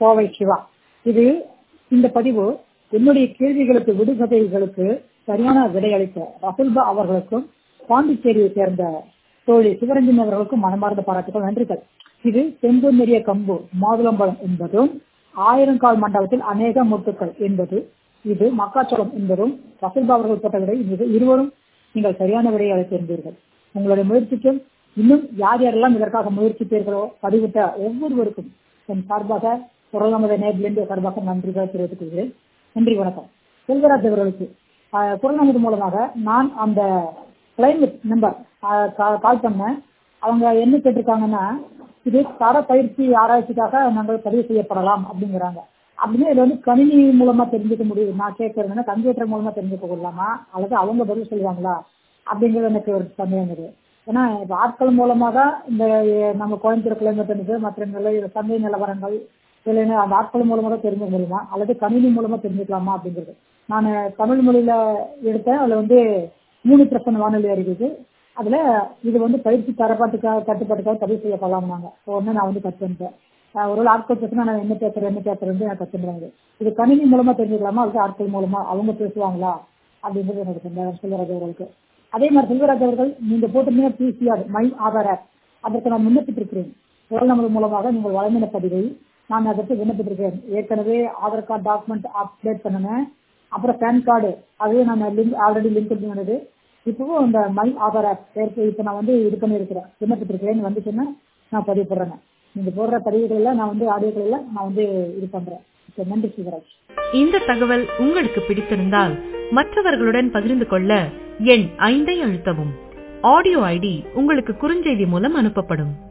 கோவை சிவா இது இந்த பதிவு என்னுடைய கேள்விகளுக்கு விடுகதைகளுக்கு சரியான விடையளித்த ரசுல்பா அவர்களுக்கும் பாண்டிச்சேரியை சேர்ந்த தோழி சிவரஞ்சன் அவர்களுக்கும் மனமார்ந்த பாராட்டுகள் நன்றிகள் இது செம்பு நெறிய கம்பு மாதுளம்பழம் என்பதும் ஆயிரங்கால் மண்டபத்தில் அநேக முத்துக்கள் என்பது இது மக்காச்சோளம் என்பதும் ரசுல்பா அவர்கள் போட்ட விடை இது இருவரும் நீங்கள் சரியான விடையை அளித்திருந்தீர்கள் உங்களுடைய முயற்சிக்கும் இன்னும் யார் யாரெல்லாம் இதற்காக முயற்சிப்பீர்களோ பதிவிட்ட ஒவ்வொருவருக்கும் என் சார்பாக குரல் நமது நேர்லேருந்து சார்பாக நன்றிகள் தெரிவித்துக் கொள்கிறேன் நன்றி வணக்கம் செல்வராஜ் அவர்களுக்கு குரல் நமது மூலமாக நான் அந்த கிளைமேட் நம்பர் கால் பண்ணேன் அவங்க என்ன கேட்டிருக்காங்கன்னா இது தர பயிற்சி ஆராய்ச்சிக்காக நாங்கள் பதிவு செய்யப்படலாம் அப்படிங்கிறாங்க அப்படின்னு இதில் வந்து கணினி மூலமா தெரிஞ்சுக்க முடியுது நான் கேட்கறதுன்னா கம்ப்யூட்டர் மூலமா தெரிஞ்சுக்க கொள்ளலாமா அல்லது அவங்க பதில் சொல்லுவாங்களா அப்படிங்கிறது எனக்கு ஒரு சந்தேகம் இருக்குது ஏன்னா இப்போ ஆட்கள் மூலமாக இந்த நம்ம கோயம்புத்தூர் கிளைமேட் மற்ற நிலை சந்தை நிலவரங்கள் இல்லைன்னா அந்த ஆட்கள் மூலமாக தெரிஞ்சுக்க முடியுமா அல்லது கணினி மூலமா தெரிஞ்சுக்கலாமா அப்படிங்கிறது நான் தமிழ் மொழியில எடுத்தேன் அதில் வந்து மூணு பிரச்சனை வானொலி அறிவிக்கு அதுல இது வந்து பயிற்சி தரப்பாட்டுக்காக கட்டுப்பாட்டுக்காக பதிவு செய்யப்படலாம்னாங்க உடனே நான் வந்து கற்றுட்டேன் ஒரு ஆட்கள் பேசுனா நான் என்ன பேசுறேன் என்ன பேசுறேன் நான் கற்றுறாங்க இது கணினி மூலமா தெரிஞ்சுக்கலாமா அல்லது ஆட்கள் மூலமா அவங்க பேசுவாங்களா அப்படிங்கிறது எனக்கு சந்தேகம் செல்வராஜ் அவர்களுக்கு அதே மாதிரி செல்வராஜ் அவர்கள் நீங்க போட்டிருந்தீங்க பிசிஆர் மை ஆதார் ஆப் அதற்கு நான் விண்ணப்பித்திருக்கிறேன் குரல் நமது மூலமாக நீங்கள் வழங்கின பதிவை நான் அதற்கு விண்ணப்பித்திருக்கிறேன் ஏற்கனவே ஆதார் கார்டு டாக்குமெண்ட் அப்டேட் பண்ணினேன் அப்புறம் பேன் கார்டு அதுவே நான் லிங்க் ஆல்ரெடி லிங்க் பண்ணது இப்பவும் இந்த மை ஆதார் ஆப் சேர்த்து இப்போ நான் வந்து இது பண்ணியிருக்கிறேன் விண்ணப்பித்திருக்கிறேன் வந்துச்சுன்னா நான் பதிவு போடுறேன் நீங்க போடுற பதிவுகளில் நான் வந்து ஆடியோக்களில் நான் வந்து இது பண்றேன் நன்றி சிவராஜ் இந்த தகவல் உங்களுக்கு பிடித்திருந்தால் மற்றவர்களுடன் பகிர்ந்து கொள்ள எண் ஐந்தை அழுத்தவும் ஆடியோ ஐடி உங்களுக்கு குறுஞ்செய்தி மூலம் அனுப்பப்படும்